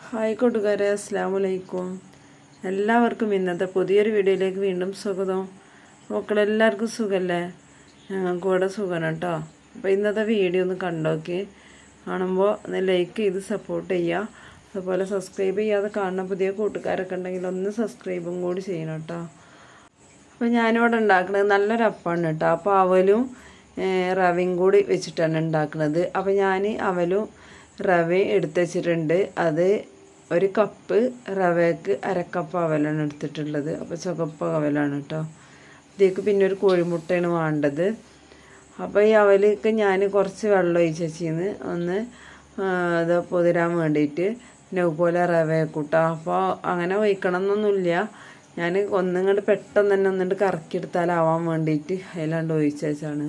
hi കൂട്ടുകാരെ അസ്സാം വലൈക്കും എല്ലാവർക്കും ഇന്നത്തെ പുതിയൊരു വീഡിയോയിലേക്ക് വീണ്ടും സ്വാഗതം മക്കളെല്ലാവർക്കും സുഖമല്ലേ ഞങ്ങൾക്ക് ഇവിടെ സുഖമാണ് കേട്ടോ അപ്പോൾ ഇന്നത്തെ വീഡിയോ ഒന്ന് കണ്ടോക്കി കാണുമ്പോൾ ഒന്ന് ലൈക്ക് ചെയ്ത് സപ്പോർട്ട് ചെയ്യുക അതുപോലെ സബ്സ്ക്രൈബ് ചെയ്യാതെ കാണുന്ന പുതിയ കൂട്ടുകാരൊക്കെ ഉണ്ടെങ്കിൽ ഒന്ന് സബ്സ്ക്രൈബും കൂടി ചെയ്യണം കേട്ടോ അപ്പോൾ ഞാനിവിടെ ഉണ്ടാക്കുന്നത് നല്ലൊരു അപ്പമാണ് കേട്ടോ അപ്പോൾ അവലും റവയും കൂടി വെച്ചിട്ടാണ് ഉണ്ടാക്കുന്നത് അപ്പോൾ ഞാൻ അവലും റവയും എടുത്ത് വെച്ചിട്ടുണ്ട് അത് ഒരു കപ്പ് റവയ്ക്ക് അരക്കപ്പ് അവലാണ് എടുത്തിട്ടുള്ളത് അപ്പോൾ ചുവപ്പ് അവലാണ് കേട്ടോ ഇതിലേക്ക് പിന്നെ ഒരു കോഴിമുട്ടയാണ് വേണ്ടത് അപ്പോൾ ഈ അവലേക്ക് ഞാൻ കുറച്ച് വെള്ളം ഒഴിച്ച് വെച്ചിന്ന് ഒന്ന് അത് പൊതിരാൻ വേണ്ടിയിട്ട് പിന്നെ അതുപോലെ റവ കൂട്ടാം അപ്പോൾ അങ്ങനെ ഒഴിക്കണം എന്നൊന്നുമില്ല ഞാൻ ഒന്നിങ്ങോട്ട് പെട്ടെന്ന് തന്നെ ഒന്നിട്ട് കറക്കിയെടുത്താലാവാൻ വേണ്ടിയിട്ട് അതിലാണ്ട് ഒഴിച്ച് വെച്ചാണ്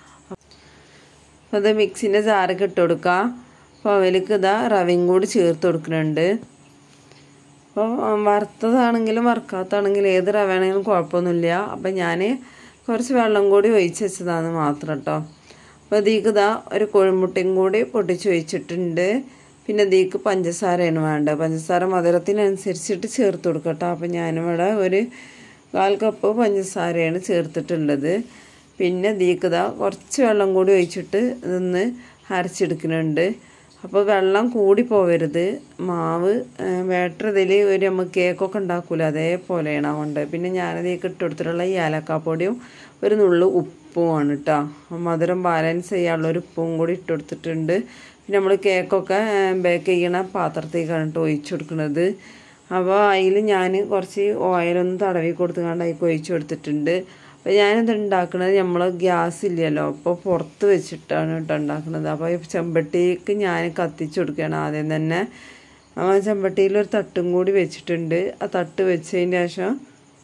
അപ്പോൾ അത് മിക്സിൻ്റെ ജാറൊക്കെ ഇട്ട് കൊടുക്കുക അപ്പോൾ അവലേക്ക് ഇതാ റവയും കൂടി ചേർത്ത് കൊടുക്കുന്നുണ്ട് അപ്പോൾ വറുത്തതാണെങ്കിലും വറുക്കാത്തതാണെങ്കിലും ഏത് റവ ആണെങ്കിലും കുഴപ്പമൊന്നുമില്ല അപ്പം ഞാൻ കുറച്ച് വെള്ളം കൂടി ഒഴിച്ച് വെച്ചതാണ് മാത്രം കേട്ടോ അപ്പോൾ ഇതിലേക്ക് ഇതാ ഒരു കോഴിമുട്ടയും കൂടി പൊട്ടിച്ച് ഒഴിച്ചിട്ടുണ്ട് പിന്നെ ഇതിലേക്ക് പഞ്ചസാരയാണ് വേണ്ടത് പഞ്ചസാര മധുരത്തിനനുസരിച്ചിട്ട് ചേർത്ത് കൊടുക്കട്ടോ അപ്പോൾ ഞാനിവിടെ ഒരു കാൽ കപ്പ് പഞ്ചസാരയാണ് ചേർത്തിട്ടുള്ളത് പിന്നെ ഇതിലേക്ക് ഇതാ കുറച്ച് വെള്ളം കൂടി ഒഴിച്ചിട്ട് ഇതൊന്ന് അരച്ചെടുക്കുന്നുണ്ട് അപ്പോൾ വെള്ളം കൂടി പോവരുത് മാവ് ബാറ്റർ ഇതിൽ ഒരു നമുക്ക് കേക്കൊക്കെ ഉണ്ടാക്കൂല അതേപോലെയാണ് ആവേണ്ടത് പിന്നെ ഞാനതിലേക്ക് ഇട്ട് കൊടുത്തിട്ടുള്ള ഈ ഏലക്കാപ്പൊടിയും ഒരു നുള്ളു ഉപ്പുമാണ് കേട്ടോ മധുരം ബാലൻസ് ചെയ്യാനുള്ള ഒരു ഉപ്പും കൂടി ഇട്ട് കൊടുത്തിട്ടുണ്ട് പിന്നെ നമ്മൾ കേക്കൊക്കെ ബേക്ക് ചെയ്യണ പാത്രത്തേക്കാണ് കേട്ടോ ഒഴിച്ചു കൊടുക്കുന്നത് അപ്പോൾ അതിൽ ഞാൻ കുറച്ച് ഓയിലൊന്ന് തടവി കൊടുത്തുകൊണ്ട് അതിൽ ഒഴിച്ചു കൊടുത്തിട്ടുണ്ട് അപ്പോൾ ഞാനിത് ഉണ്ടാക്കുന്നത് നമ്മൾ ഗ്യാസ് ഇല്ലല്ലോ അപ്പോൾ പുറത്ത് വെച്ചിട്ടാണ് കേട്ടോ ഉണ്ടാക്കുന്നത് അപ്പോൾ ഈ ചെമ്പട്ടിക്ക് ഞാൻ കത്തിച്ചു കൊടുക്കുകയാണ് ആദ്യം തന്നെ ആ ചെമ്പട്ടിയിൽ ഒരു തട്ടും കൂടി വെച്ചിട്ടുണ്ട് ആ തട്ട് വെച്ചതിന് ശേഷം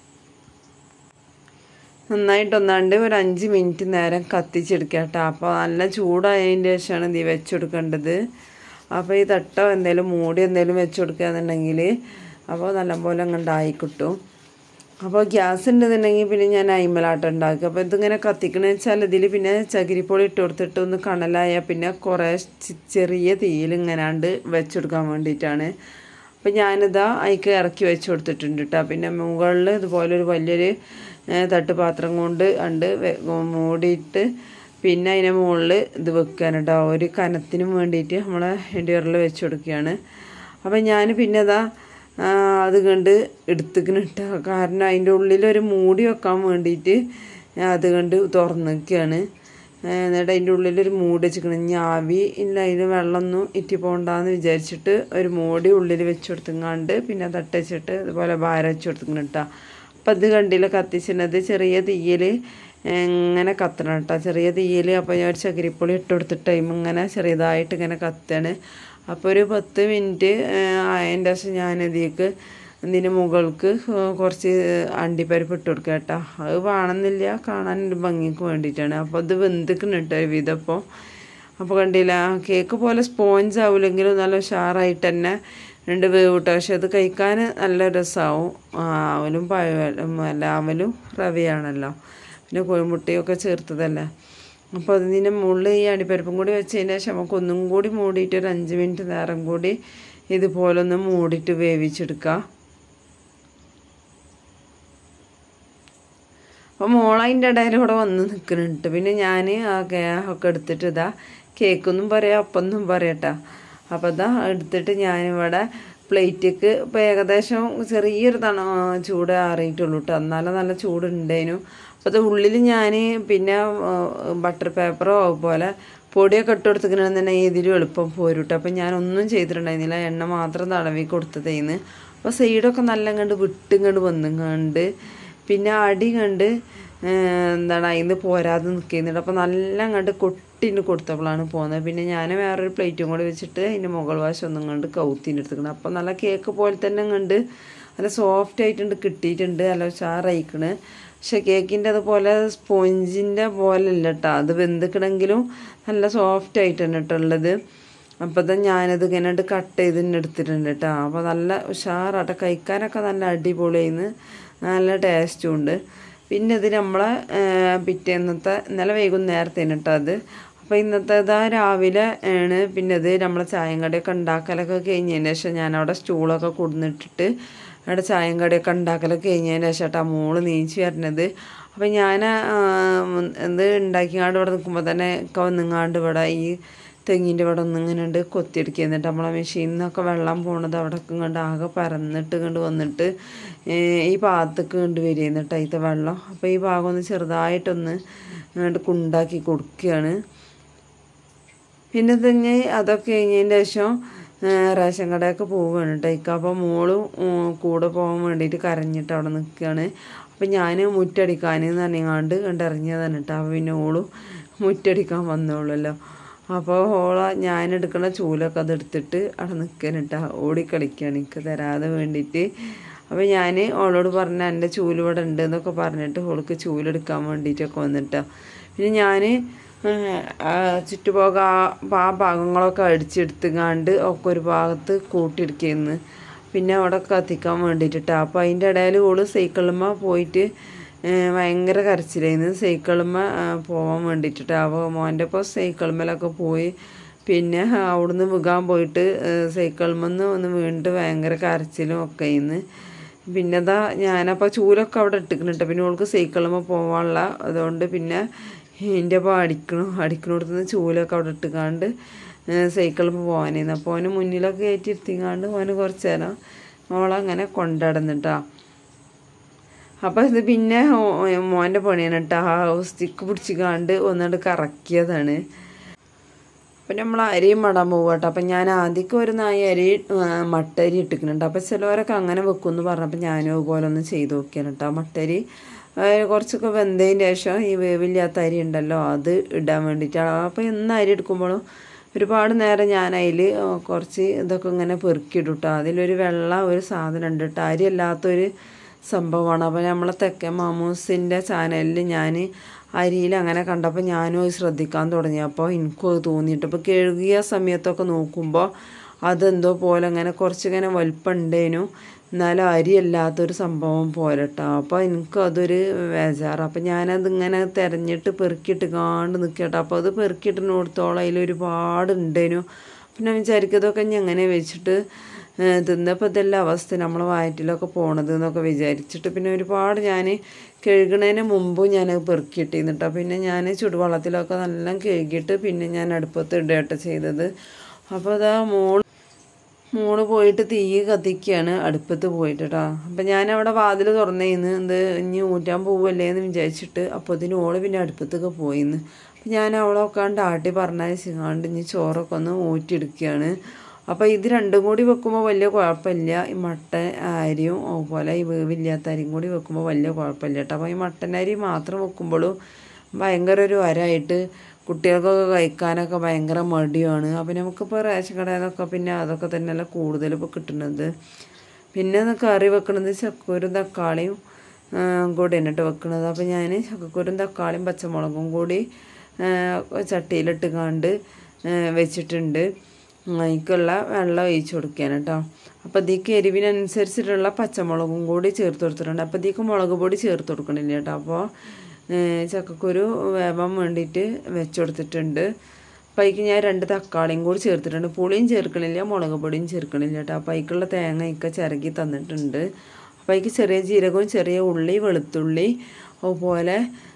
നന്നായിട്ടൊന്നാണ്ട് ഒരു അഞ്ച് മിനിറ്റ് നേരം കത്തിച്ചെടുക്കുക കേട്ടോ അപ്പോൾ നല്ല ചൂടായതിൻ്റെ ശേഷമാണ് ഇത് വെച്ചെടുക്കേണ്ടത് അപ്പോൾ ഈ തട്ടോ എന്തെങ്കിലും മൂടി എന്തെങ്കിലും വെച്ച് കൊടുക്കുകയെന്നുണ്ടെങ്കിൽ അപ്പോൾ നല്ലപോലെ അങ്ങോട്ടായി കിട്ടും അപ്പോൾ ഗ്യാസ് ഉണ്ടെന്നുണ്ടെങ്കിൽ പിന്നെ ഞാൻ അയിമലാട്ടം ഉണ്ടാക്കുക അപ്പോൾ ഇതിങ്ങനെ കത്തിക്കണമെന്ന് വെച്ചാൽ ഇതിൽ പിന്നെ ചകിരിപ്പൊളി ഇട്ട് കൊടുത്തിട്ട് ഒന്ന് കണലായാൽ പിന്നെ കുറേ ചെറിയ തീയിൽ ഇങ്ങനാണ്ട് വെച്ചെടുക്കാൻ വേണ്ടിയിട്ടാണ് അപ്പോൾ ഞാനിതാ അതിക്ക് ഇറക്കി വെച്ച് കൊടുത്തിട്ടുണ്ട് കേട്ടോ പിന്നെ മുകളിൽ ഇതുപോലെ ഒരു വലിയൊരു തട്ടുപാത്രം കൊണ്ട് ഉണ്ട് മൂടിയിട്ട് പിന്നെ അതിൻ്റെ മുകളിൽ ഇത് വെക്കാൻ കേട്ടോ ഒരു കനത്തിനും വേണ്ടിയിട്ട് നമ്മളെ ഇടിയറിൽ വെച്ച് കൊടുക്കുകയാണ് അപ്പോൾ ഞാൻ പിന്നെ ഇതാ അത് കണ്ട് എടുത്തിക്കണ് ഇട്ട കാരണം അതിൻ്റെ ഉള്ളിലൊരു മൂടി വെക്കാൻ വേണ്ടിയിട്ട് അത് കണ്ട് തുറന്നു നിൽക്കുകയാണ് എന്നിട്ട് അതിൻ്റെ ഉള്ളിലൊരു മൂടി വെച്ചിക്കണം ഇനി ആവി ഇല്ല അതിൽ വെള്ളമൊന്നും ഇറ്റി പോകണ്ടെന്ന് വിചാരിച്ചിട്ട് ഒരു മൂടി ഉള്ളിൽ വെച്ച് കൊടുത്തുങ്ങാണ്ട് പിന്നെ തട്ടച്ചിട്ട് ഇതുപോലെ ഭാരം വെച്ച് കൊടുത്തിക്കണം കേട്ടോ അപ്പം അത് കണ്ടില്ല കത്തിച്ചിരുന്നത് ചെറിയ തീയിൽ ഇങ്ങനെ കത്തണം കേട്ടോ ചെറിയ തീയിൽ അപ്പോൾ ഞാൻ ഒരു ചകിരിപ്പൊളി ഇട്ട് കൊടുത്തിട്ട് ടൈം ഇങ്ങനെ ചെറിയതായിട്ട് ഇങ്ങനെ കത്താണ് അപ്പോൾ ഒരു പത്ത് മിനിറ്റ് അതിൻ്റെ ശേഷം ഞാനതിലേക്ക് ഇതിന് മുകൾക്ക് കുറച്ച് അണ്ടിപ്പരിപ്പ് ഇട്ട് കൊടുക്കുക കേട്ടോ അത് വേണമെന്നില്ല കാണാൻ ഒരു ഭംഗിക്ക് വേണ്ടിയിട്ടാണ് അപ്പോൾ അത് വെന്തിക്കണം കേട്ടോ ഒരു വിധം അപ്പോൾ അപ്പോൾ കണ്ടില്ല കേക്ക് പോലെ സ്പോഞ്ച് ആവില്ലെങ്കിലും നല്ല ഉഷാറായിട്ട് തന്നെ രണ്ട് വേവ് കിട്ടും പക്ഷെ അത് കഴിക്കാൻ നല്ല രസമാവും അവലും പഴവലും അല്ല അവലും റവയാണല്ലോ പിന്നെ കോഴിമുട്ടയൊക്കെ ചേർത്തതല്ലേ അപ്പോൾ അതിൻ്റെ മുകളിൽ ഈ അടിപ്പരിപ്പും കൂടി വെച്ചതിന് ശേഷം നമുക്ക് ഒന്നും കൂടി മൂടിയിട്ട് ഒരു അഞ്ച് മിനിറ്റ് നേരം കൂടി ഇതുപോലെ ഒന്ന് മൂടിയിട്ട് വേവിച്ചെടുക്കുക അപ്പോൾ മോളതിൻ്റെ ഇടയിൽ ഇവിടെ വന്ന് നിൽക്കുന്നുണ്ട് പിന്നെ ഞാൻ ആ ഒക്കെ എടുത്തിട്ട് ഇതാ കേക്കൊന്നും പറയാം അപ്പൊന്നും പറയട്ടാ അപ്പോൾ ഇതാ എടുത്തിട്ട് ഞാനിവിടെ പ്ലേറ്റിക്ക് ഇപ്പോൾ ഏകദേശം ചെറിയൊരു തണ ചൂട് ആറിയിട്ടുള്ളൂ കേട്ടോ എന്നാലും നല്ല ചൂടുണ്ടേനു അപ്പോൾ അത് ഉള്ളിൽ ഞാൻ പിന്നെ ബട്ടർ പേപ്പറോ അതുപോലെ പൊടിയൊക്കെ ഇട്ട് കൊടുത്തിട്ടുണ്ടെന്നുണ്ടെങ്കിൽ ഇതിലും എളുപ്പം പോരും കേട്ടോ അപ്പോൾ ഞാനൊന്നും ചെയ്തിട്ടുണ്ടായിരുന്നില്ല എണ്ണ മാത്രം തടവി കൊടുത്തതേന്ന് അപ്പോൾ സൈഡൊക്കെ നല്ല കണ്ട് വിട്ടും കണ്ട് വന്നും കണ്ട് പിന്നെ അടി കണ്ട് എന്താണ് അതിന് പോരാതെ നിൽക്കുന്നുണ്ട് അപ്പോൾ നല്ല കണ്ട് കൊട്ടിന് കൊടുത്തപ്പോഴാണ് പോകുന്നത് പിന്നെ ഞാൻ വേറൊരു പ്ലേറ്റും കൂടി വെച്ചിട്ട് അതിൻ്റെ മുകൾ വശം ഒന്നും കണ്ട് കൗത്തിന് എടുത്തിക്കണം അപ്പോൾ നല്ല കേക്ക് പോലെ തന്നെ കണ്ട് നല്ല സോഫ്റ്റ് ആയിട്ടുണ്ട് കിട്ടിയിട്ടുണ്ട് നല്ല ഉഷാറായിക്കണ് പക്ഷെ കേക്കിൻ്റെ അതുപോലെ സ്പോഞ്ചിൻ്റെ പോലെ അല്ല കേട്ടോ അത് വെന്തിക്കണമെങ്കിലും നല്ല സോഫ്റ്റ് ആയിട്ട് തന്നെ കേട്ടുള്ളത് അപ്പോൾ തന്നെ ഞാനത് ഇങ്ങനെ കട്ട് ചെയ്ത് തന്നെ എടുത്തിട്ടുണ്ട് കേട്ടോ അപ്പോൾ നല്ല ഉഷാറാട്ടെ കഴിക്കാനൊക്കെ നല്ല അടിപൊളിയായിന്ന് നല്ല ടേസ്റ്റും ഉണ്ട് പിന്നെ ഇത് നമ്മളെ പിറ്റേന്നത്തെ ഇന്നലെ വൈകുന്നേരത്തേന് കേട്ടോ അത് അപ്പോൾ അപ്പോൾ ഇന്നത്തേതാ രാവിലെ ആണ് പിന്നെ ഇത് നമ്മളെ ചായം കടിയൊക്കെ ഉണ്ടാക്കലൊക്കെ കഴിഞ്ഞതിന് ശേഷം ഞാനവിടെ സ്റ്റൂളൊക്കെ കൊടുന്നിട്ടിട്ട് അവിടെ ചായം കടിയൊക്കെ ഉണ്ടാക്കലൊക്കെ കഴിഞ്ഞതിന് ശേഷം കേട്ടോ മോള് നീച്ച് വരണത് അപ്പം ഞാൻ എന്ത് ഉണ്ടാക്കിങ്ങാണ്ട് ഇവിടെ നിൽക്കുമ്പോൾ തന്നെ ഒക്കെ വന്നിങ്ങാണ്ട് ഇവിടെ ഈ തെങ്ങിൻ്റെ ഇവിടെ ഒന്ന് ഇങ്ങനെ ഉണ്ട് കൊത്തിയെടുക്കുക എന്നിട്ട് നമ്മളെ മെഷീനിൽ നിന്നൊക്കെ വെള്ളം പോണത് അവിടെ കണ്ട് ആകെ പരന്നിട്ട് കണ്ട് വന്നിട്ട് ഈ ഭാഗത്തേക്ക് കണ്ട് വരികയെന്നിട്ട് അതിത്തെ വെള്ളം അപ്പോൾ ഈ ഭാഗം ഒന്ന് ചെറുതായിട്ടൊന്ന് അങ്ങോട്ട് കുണ്ടാക്കി കൊടുക്കുകയാണ് പിന്നെ തന്നെ അതൊക്കെ കഴിഞ്ഞതിന് ശേഷം റേഷൻ കടയൊക്കെ പോവുകയാണ് കേട്ടോ ഇക്ക അപ്പോൾ മോളും കൂടെ പോകാൻ വേണ്ടിയിട്ട് കരഞ്ഞിട്ട് അവിടെ നിൽക്കുകയാണ് അപ്പം ഞാൻ മുറ്റടിക്കാൻ നനങ്ങാണ്ട് കണ്ട് ഇറങ്ങിയതാണ് കേട്ടോ അപ്പോൾ പിന്നെ ഓളും മുറ്റടിക്കാൻ വന്നോളൂല്ലോ അപ്പോൾ ഓള ഞാൻ എടുക്കുന്ന ചൂലൊക്കെ അതെടുത്തിട്ട് അവിടെ നിൽക്കാൻ കേട്ടോ ഓടിക്കളിക്കുകയാണ് എനിക്ക് തരാതെ വേണ്ടിയിട്ട് അപ്പോൾ ഞാൻ ഓളോട് പറഞ്ഞ എൻ്റെ ചൂല് ഇവിടെ ഉണ്ട് എന്നൊക്കെ പറഞ്ഞിട്ട് ഓൾക്ക് ചൂലെടുക്കാൻ വേണ്ടിയിട്ടൊക്കെ വന്നിട്ടോ പിന്നെ ഞാൻ ചുറ്റുപോക ആ ഭാഗങ്ങളൊക്കെ അടിച്ചെടുത്തുങ്ങാണ്ട് ഒക്കെ ഒരു ഭാഗത്ത് കൂട്ടിയെടുക്കുന്നു പിന്നെ അവിടെ കത്തിക്കാൻ വേണ്ടിയിട്ടാ അപ്പോൾ അതിൻ്റെ ഇടയിൽ ഓള് സൈക്കിളുമ്മ പോയിട്ട് ഭയങ്കര കരച്ചിലായിരുന്നു സൈക്കിളുമ്മ പോകാൻ വേണ്ടിയിട്ടാ അപ്പോൾ മോൻ്റെ ഇപ്പോൾ സൈക്കിളുമ്മലൊക്കെ പോയി പിന്നെ അവിടുന്ന് വിൽക്കാൻ പോയിട്ട് സൈക്കിളുമെന്ന് ഒന്ന് വീണിട്ട് ഭയങ്കര കരച്ചിലും ഒക്കെ ആയിരുന്നു പിന്നെ അതാ ഞാനപ്പോൾ ചൂലൊക്കെ അവിടെ ഇട്ടിക്കുന്നുണ്ട് പിന്നെ ഓൾക്ക് സൈക്കിളുമ്മ പോകാനുള്ള അതുകൊണ്ട് പിന്നെ എൻ്റെ അപ്പോൾ അടിക്കണം അടിക്കണോടത്തുനിന്ന് ചൂലൊക്കെ അവിടെ ഇട്ടുകാണ്ട് സൈക്കിളിൽ പോകാനായിരുന്നു അപ്പോൾ അവന് മുന്നിലൊക്കെ കയറ്റി ഇരുത്തിങ്ങാണ്ട് അവന് കുറച്ച് നേരം മോളങ്ങനെ കൊണ്ടടന്നിട്ടാ അപ്പോൾ ഇത് പിന്നെ മോൻ്റെ പണിയാണ് കേട്ടോ ആ സ്റ്റിക്ക് പിടിച്ചിക്കാണ്ട് ഒന്നുകൊണ്ട് കറക്കിയതാണ് അപ്പം നമ്മൾ അരിയും മടാൻ പോകും കേട്ടോ അപ്പം ഞാൻ ആദ്യമൊക്കെ ഒരു നായ അരി മട്ടരി ഇട്ടിക്കുന്നുണ്ട് അപ്പം ചിലവരൊക്കെ അങ്ങനെ വെക്കുമെന്ന് പറഞ്ഞപ്പോൾ ഞാനും അതുപോലെ ഒന്ന് ചെയ്ത് നോക്കിയാണ് കേട്ടോ മട്ടരി കുറച്ചൊക്കെ വെന്തതിന് ശേഷം ഈ വേവില്ലാത്ത അരി ഉണ്ടല്ലോ അത് ഇടാൻ വേണ്ടിയിട്ടാണ് അപ്പോൾ എന്ന് അരി എടുക്കുമ്പോഴും ഒരുപാട് നേരം ഞാൻ അതിൽ കുറച്ച് ഇതൊക്കെ ഇങ്ങനെ പെറുക്കിയിടും കേട്ടോ അതിലൊരു വെള്ള ഒരു സാധനം ഉണ്ട് കേട്ടോ അരി അല്ലാത്തൊരു സംഭവമാണ് അപ്പോൾ നമ്മളെ തെക്കൻ മാമൂസിൻ്റെ ചാനലിൽ ഞാൻ അരിയിൽ അങ്ങനെ കണ്ടപ്പോൾ ഞാനും അത് ശ്രദ്ധിക്കാൻ തുടങ്ങി അപ്പോൾ എനിക്കും അത് തോന്നിയിട്ട് അപ്പോൾ കഴുകിയ സമയത്തൊക്കെ നോക്കുമ്പോൾ അതെന്തോ പോലെ അങ്ങനെ കുറച്ചിങ്ങനെ വലിപ്പമുണ്ടേനു എന്നാലും അരിയല്ലാത്തൊരു സംഭവം പോരട്ടോ അപ്പോൾ എനിക്ക് അതൊരു ബേജാറ് അപ്പം ഞാനതിങ്ങനെ തിരഞ്ഞിട്ട് പെറുക്കിയിട്ട് കാണ്ട് നിൽക്കട്ടോ അപ്പോൾ അത് പെറുക്കിയിട്ടിനോടത്തോളം അതിൽ ഒരുപാട് ഉണ്ടേനു പിന്നെ വിചാരിക്കുന്നതൊക്കെ ഞാൻ അങ്ങനെ വെച്ചിട്ട് തിന്നപ്പോൾ ഇതെല്ലാം അവസ്ഥ നമ്മളെ വയറ്റിലൊക്കെ പോണത് എന്നൊക്കെ വിചാരിച്ചിട്ട് പിന്നെ ഒരുപാട് ഞാൻ കഴുകണതിന് മുമ്പും ഞാനത് പെറുക്കിയിട്ടിരുന്നിട്ടോ പിന്നെ ഞാൻ ചുടുവെള്ളത്തിലൊക്കെ നല്ല കഴുകിയിട്ട് പിന്നെ ഞാൻ അടുപ്പത്ത് ഇടുകട്ടോ ചെയ്തത് അപ്പോൾ അതാ മോൾ മോള് പോയിട്ട് തീ കത്തിക്കുകയാണ് അടുപ്പത്ത് പോയിട്ട് കേട്ടോ അപ്പം ഞാനവിടെ വാതിൽ തുറന്നേന്ന് എന്ത് ഇനി ഊറ്റാൻ പോവല്ലേ എന്ന് വിചാരിച്ചിട്ട് അപ്പോൾ ഇതിന് ഓള് പിന്നെ അടുപ്പത്തൊക്കെ പോയിന്ന് അപ്പം ഞാൻ അവളൊക്കെ ആട്ടി പറഞ്ഞയച്ചാണ്ട് ഇനി ചോറൊക്കെ ഒന്ന് ഊറ്റിയെടുക്കുകയാണ് അപ്പോൾ ഇത് രണ്ടും കൂടി വെക്കുമ്പോൾ വലിയ കുഴപ്പമില്ല ഈ മട്ടൻ അരിയും അതുപോലെ ഈ വേവില്ലാത്ത അരിയും കൂടി വെക്കുമ്പോൾ വലിയ കുഴപ്പമില്ല കേട്ടോ അപ്പോൾ ഈ മട്ടൻ അരി മാത്രം വെക്കുമ്പോഴും ഭയങ്കര ഒരു വരായിട്ട് കുട്ടികൾക്കൊക്കെ കഴിക്കാനൊക്കെ ഭയങ്കര മടിയാണ് അപ്പോൾ നമുക്കിപ്പോൾ റേഷൻ കടയിൽ നിന്നൊക്കെ പിന്നെ അതൊക്കെ തന്നെയല്ല കൂടുതൽ ഇപ്പോൾ കിട്ടുന്നത് പിന്നെ കറി വെക്കണത് ചക്കൂരും തക്കാളിയും കൂടിയാണ് കേട്ടോ വെക്കണത് അപ്പോൾ ഞാൻ ചക്കക്കൂരും തക്കാളിയും പച്ചമുളകും കൂടി ചട്ടിയിലിട്ട് കണ്ട് വെച്ചിട്ടുണ്ട് അതിക്കുള്ള വെള്ളം ഒഴിച്ച് കൊടുക്കാൻ കേട്ടോ അപ്പോൾ ഇതിക്ക് എരിവിനനുസരിച്ചിട്ടുള്ള പച്ചമുളകും കൂടി ചേർത്ത് കൊടുത്തിട്ടുണ്ട് അപ്പോൾ ഇതിക്ക് മുളക് പൊടി ചേർത്ത് കൊടുക്കണില്ല കേട്ടോ അപ്പോൾ ചക്കക്കുരു വേവാൻ വേണ്ടിയിട്ട് വെച്ച് കൊടുത്തിട്ടുണ്ട് അപ്പോൾ അതിക്ക് ഞാൻ രണ്ട് തക്കാളിയും കൂടി ചേർത്തിട്ടുണ്ട് പുളിയും ചേർക്കണില്ല മുളക് പൊടിയും ചേർക്കണില്ല കേട്ടോ അപ്പോൾ അതിക്കുള്ള തേങ്ങ ഒക്കെ ചിരകി തന്നിട്ടുണ്ട് അപ്പോൾ അതിക്ക് ചെറിയ ജീരകവും ചെറിയ ഉള്ളി വെളുത്തുള്ളി അതുപോലെ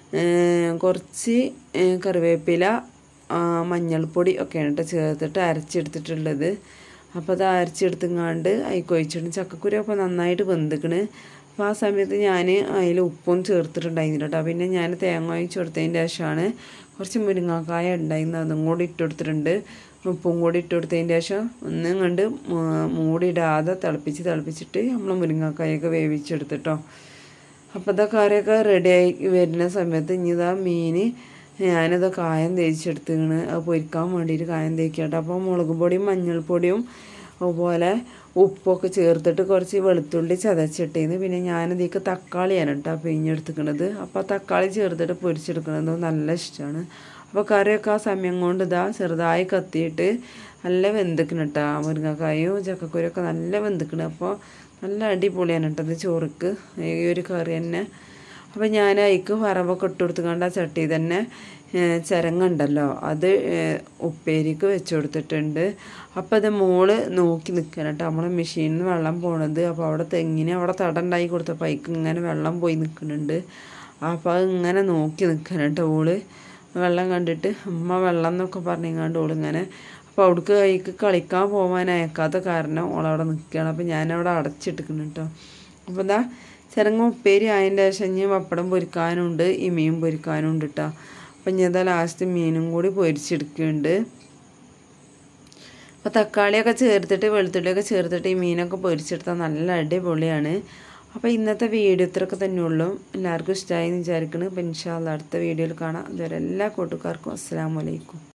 കുറച്ച് കറിവേപ്പില മഞ്ഞൾപ്പൊടി ഒക്കെയാണ് കേട്ടോ ചേർത്തിട്ട് അരച്ചെടുത്തിട്ടുള്ളത് അപ്പോൾ അത് അരച്ചെടുത്തുങ്ങാണ്ട് അതിൽ ഒഴിച്ചിട്ടുണ്ട് ചക്കക്കുരു അപ്പോൾ നന്നായിട്ട് വെന്തിക്കണ് അപ്പോൾ ആ സമയത്ത് ഞാൻ അതിൽ ഉപ്പും ചേർത്തിട്ടുണ്ടായിരുന്നു കേട്ടോ പിന്നെ ഞാൻ തേങ്ങ ഒഴിച്ച് കൊടുത്തതിൻ്റെ ശേഷമാണ് കുറച്ച് മുരിങ്ങാക്കായ ഉണ്ടായിരുന്നു അതും കൂടി ഇട്ട് കൊടുത്തിട്ടുണ്ട് ഉപ്പും കൂടി ഇട്ട് കൊടുത്തതിൻ്റെ ശേഷം ഒന്നും കണ്ട് മൂടിയിടാതെ തിളപ്പിച്ച് തിളപ്പിച്ചിട്ട് നമ്മൾ മുരിങ്ങാക്കായൊക്കെ വേവിച്ചെടുത്തിട്ടോ അപ്പോൾ ഇതാ കറിയൊക്കെ റെഡിയായി വരുന്ന സമയത്ത് ഇനി ഇതാ മീൻ ഞാനിത് കായം തേച്ചെടുത്തിങ്ങനെ അത് പൊരിക്കാൻ വേണ്ടിയിട്ട് കായം തേക്കട്ടെ അപ്പോൾ മുളക് പൊടിയും മഞ്ഞൾപ്പൊടിയും അതുപോലെ ഉപ്പൊക്കെ ചേർത്തിട്ട് കുറച്ച് വെളുത്തുള്ളി ചതച്ചിട്ടേന്ന് പിന്നെ ഞാനിതേക്ക് തക്കാളിയാണ് കേട്ടോ പിഴിഞ്ഞെടുത്തിക്കണത് അപ്പോൾ തക്കാളി ചേർത്തിട്ട് പൊരിച്ചെടുക്കുന്നത് നല്ല ഇഷ്ടമാണ് അപ്പോൾ കറിയൊക്കെ ആ സമയം കൊണ്ട് ഇതാ ചെറുതായി കത്തിയിട്ട് നല്ല വെന്തിക്കണം കേട്ടോ മുരിങ്ങക്കായും ചക്കക്കുരൊക്കെ നല്ല വെന്തിക്കണം അപ്പോൾ നല്ല അടിപൊളിയാണ് കേട്ടോ ഇത് ചോറുക്ക് ഈ ഒരു കറി തന്നെ അപ്പോൾ ഞാൻ അതിക്ക് വറവൊക്കെ ഇട്ട് കൊടുത്തുകൊണ്ട് ആ ചട്ടി തന്നെ ചിരങ്ങുണ്ടല്ലോ അത് ഉപ്പേരിക്ക് വെച്ച് കൊടുത്തിട്ടുണ്ട് അപ്പോൾ അത് മോള് നോക്കി നിൽക്കണം കേട്ടോ നമ്മളെ മെഷീനിൽ നിന്ന് വെള്ളം പോണത് അപ്പോൾ അവിടെ തെങ്ങിന് അവിടെ തട ഉണ്ടാക്കി കൊടുത്തപ്പോൾ അതിക്ക് ഇങ്ങനെ വെള്ളം പോയി നിൽക്കുന്നുണ്ട് അപ്പോൾ അത് ഇങ്ങനെ നോക്കി നിൽക്കണം കേട്ടോ ഓള് വെള്ളം കണ്ടിട്ട് അമ്മ വെള്ളം എന്നൊക്കെ പറഞ്ഞിങ്ങാണ്ട് ഓള് ഇങ്ങനെ അപ്പോൾ അവിടേക്ക് കൈക്ക് കളിക്കാൻ പോകാൻ അയക്കാത്ത കാരണം ഓളവിടെ നിൽക്കുകയാണ് അപ്പോൾ ഞാനവിടെ അടച്ചിട്ടിരിക്കുന്നു കേട്ടോ അപ്പോൾ എന്താ ചിരങ്ങ ഉപ്പേരി അതിൻ്റെ ശേഷം ഇനി പപ്പടം പൊരിക്കാനുണ്ട് ഈ മീൻ പൊരിക്കാനും ഉണ്ട് കേട്ടോ അപ്പം ഇനി അതാ ലാസ്റ്റ് മീനും കൂടി പൊരിച്ചെടുക്കുന്നുണ്ട് അപ്പോൾ തക്കാളിയൊക്കെ ചേർത്തിട്ട് വെളുത്തുള്ളിയൊക്കെ ചേർത്തിട്ട് ഈ മീനൊക്കെ പൊരിച്ചെടുത്താൽ നല്ല അടിപൊളിയാണ് അപ്പോൾ ഇന്നത്തെ വീഡിയോ ഇത്രയൊക്കെ തന്നെ ഉള്ളൂ എല്ലാവർക്കും ഇഷ്ടമായി എന്ന് വിചാരിക്കുന്നു അപ്പോൾ ഇൻഷാല്ല അടുത്ത വീഡിയോയിൽ കാണാം അതുവരെ എല്ലാ കൂട്ടുകാർക്കും അസ്സാം വലൈക്കും